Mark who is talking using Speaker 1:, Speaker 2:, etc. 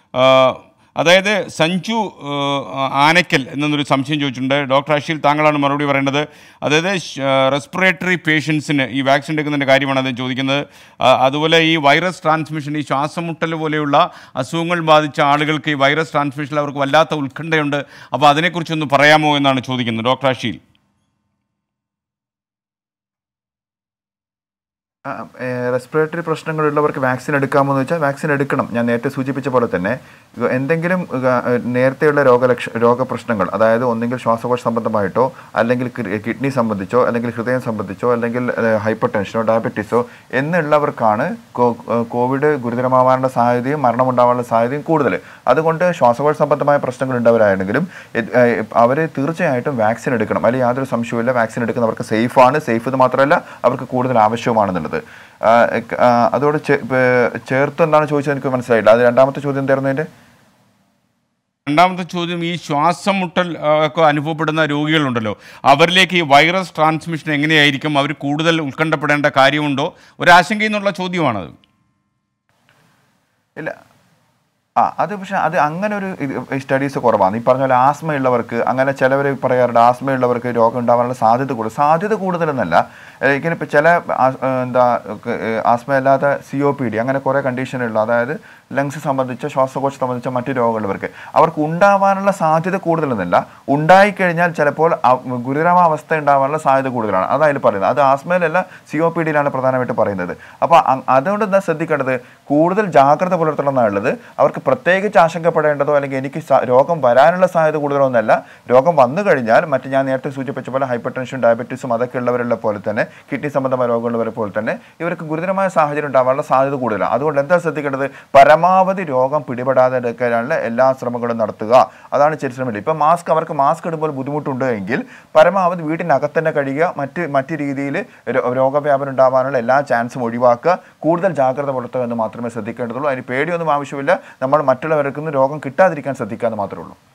Speaker 1: ആ, അതായത് സഞ്ജു ആ, ആനക്കൽ എന്നൊരു സംശയം ചോദിച്ചിട്ടുണ്ട് ഡോക്ടർ അഷീൽ താങ്കളാണ് മറുപടി പറയേണ്ടത് അതായത് റെസ്പിറേറ്ററി പേഷ്യൻസിന് ഈ വാക്സിൻ എടുക്കുന്നതിൻ്റെ കാര്യമാണ് അദ്ദേഹം ചോദിക്കുന്നത് ആ, അതുപോലെ ഈ വൈറസ് ട്രാൻസ്മിഷൻ ഈ ശ്വാസം മുട്ടൽ പോലെയുള്ള അസുഖങ്ങൾ ബാധിച്ച ആളുകൾക്ക് ഈ വൈറസ് ട്രാൻസ്മിഷനിൽ അവർക്ക് വല്ലാത്ത ഉത്കണ്ഠയുണ്ട് അപ്പോൾ അതിനെക്കുറിച്ചൊന്ന് പറയാമോ എന്നാണ് ചോദിക്കുന്നത് ഡോക്ടർ അഷീൽ
Speaker 2: റെസ്പിറേറ്ററി പ്രശ്നങ്ങളുള്ളവർക്ക് വാക്സിൻ എടുക്കാമോ എന്ന് വെച്ചാൽ വാക്സിൻ എടുക്കണം ഞാൻ നേരത്തെ സൂചിപ്പിച്ച പോലെ തന്നെ ഇത് എന്തെങ്കിലും ഇത് നേരത്തെയുള്ള രോഗലക്ഷ രോഗപ്രശ്നങ്ങൾ അതായത് ഒന്നെങ്കിൽ ശ്വാസകോശ സംബന്ധമായിട്ടോ അല്ലെങ്കിൽ കിഡ്നി സംബന്ധിച്ചോ അല്ലെങ്കിൽ ഹൃദയം സംബന്ധിച്ചോ അല്ലെങ്കിൽ ഹൈപ്പർ ടെൻഷനോ ഡയബറ്റീസോ എന്നുള്ളവർക്കാണ് കോ- കോവിഡ് ഗുരുതരമാവാനുള്ള സാധ്യതയും മരണമുണ്ടാവാനുള്ള സാധ്യതയും കൂടുതൽ അതുകൊണ്ട് ശ്വാസകോശ സംബന്ധമായ പ്രശ്നങ്ങൾ ഉണ്ടവരാണെങ്കിലും അവർ തീർച്ചയായിട്ടും വാക്സിൻ എടുക്കണം അതിൽ യാതൊരു സംശയവുമില്ല വാക്സിൻ എടുക്കുന്നവർക്ക് സേഫാണ് സേഫ് എന്ന് മാത്രമല്ല അവർക്ക് കൂടുതൽ ആവശ്യവുമാണെന്നുള്ളത് ആ, എക്ക്- ആ, അതോട് ചേ- ഏർ ചേർത്ത് എന്താണ് ചോദിച്ചത് എനിക്ക് മനസ്സിലായില്ല അത് രണ്ടാമത്തെ ചോദ്യം എന്തായിരുന്നു അതിൻ്റെ
Speaker 1: രണ്ടാമത്തെ ചോദ്യം ഈ ശ്വാസം മുട്ടൽ ആ, ഒക്കെ അനുഭവപ്പെടുന്ന രോഗികളുണ്ടല്ലോ അവരിലേക്ക് ഈ വൈറസ് ട്രാൻസ്മിഷൻ എങ്ങനെയായിരിക്കും അവർ കൂടുതൽ ഉത്കണ്ഠപ്പെടേണ്ട കാര്യമുണ്ടോ ഒരാശങ്കയിൽ നിന്നുള്ള ചോദ്യമാണത്
Speaker 2: ഇല്ല ആ അത് പക്ഷെ അത് അങ്ങനെ ഒരു സ്റ്റഡീസ് കുറവാണ് ഈ പറഞ്ഞ പോലെ ആസ്മ ഉള്ളവർക്ക് അങ്ങനെ ചിലവർ പറയാറുണ്ട് ആസ്മ ഉള്ളവർക്ക് രോഗം ഉണ്ടാവാനുള്ള സാധ്യത കൂടുതൽ സാധ്യത കൂടുതലെന്നല്ല ഏഹ് ഇങ്ങനെ ഇപ്പോൾ ചില ആ- ഏഹ് എന്താ ഏഹ് ആസ്മ അല്ലാതെ സി ഒ പി ഡി അങ്ങനെ കുറേ കണ്ടീഷനുള്ള അതായത് ലങ്സ് സംബന്ധിച്ച ശ്വാസകോശം സംബന്ധിച്ച മറ്റു രോഗമുള്ളവർക്ക് അവർക്ക് ഉണ്ടാവാനുള്ള സാധ്യത കൂടുതലെന്നല്ല ഉണ്ടായിക്കഴിഞ്ഞാൽ ചിലപ്പോൾ അ- ഗുരുതരമായ അവസ്ഥ ഉണ്ടാവാനുള്ള സാധ്യത കൂടുതലാണ് അതായത് പറയുന്നത് അത് ആസ്മയിലല്ല സി ഒ പി ഡിയിലാണ് പ്രധാനമായിട്ട് പറയുന്നത് അപ്പോൾ അതുകൊണ്ട് എന്താ ശ്രദ്ധിക്കേണ്ടത് കൂടുതൽ ജാഗ്രത പുലർത്തണം എന്നുള്ളത് അവർക്ക് പ്രത്യേകിച്ച് ആശങ്കപ്പെടേണ്ടതോ അല്ലെങ്കിൽ എനിക്ക് സ- രോഗം വരാനുള്ള സാധ്യത കൂടുതലൊന്നല്ല രോഗം വന്നു കഴിഞ്ഞാൽ മറ്റ് ഞാൻ നേരത്തെ സൂചിപ്പിച്ച പോലെ ഹൈപ്പർ ടെൻഷൻ ഡയബറ്റീസും അതൊക്കെ ഉള്ളവരുള്ള പോലെ തന്നെ കിഡ്നി സംബന്ധമായ രോഗമുള്ളവരെ പോലെ തന്നെ ഇവർക്ക് ഗുരുതരമായ സാഹചര്യം ഉണ്ടാവാനുള്ള സാധ്യത കൂടുതലാണ് അതുകൊണ്ട് എന്താ ശ്രദ്ധിക്കേണ്ടത് പരമാവധി രോഗം പിടിപെടാതെ എടുക്കാനുള്ള എല്ലാ ശ്രമങ്ങളും നടത്തുക അതാണ് ചെറിയ ഇപ്പം മാസ്ക് അവർക്ക് മാസ്ക് ഇടുമ്പോൾ ബുദ്ധിമുട്ടുണ്ട് എങ്കിൽ പരമാവധി വീട്ടിനകത്ത് തന്നെ കഴിയുക മറ്റ് മറ്റ് രീതിയിൽ രോഗവ്യാപനം ഉണ്ടാവാനുള്ള എല്ലാ ചാൻസും ഒഴിവാക്കുക കൂടുതൽ ജാഗ്രത പുലർത്തുക എന്ന് മാത്രമേ ശ്രദ്ധിക്കേണ്ടതുള്ളൂ അതിന് പേടിയൊന്നും ആവശ്യമില്ല നമ്മൾ മറ്റുള്ളവർക്ക് രോഗം കിട്ടാതിരിക്കാൻ ശ്രദ്ധിക്കുക എന്ന് മാത്രമേ ഉള്ളൂ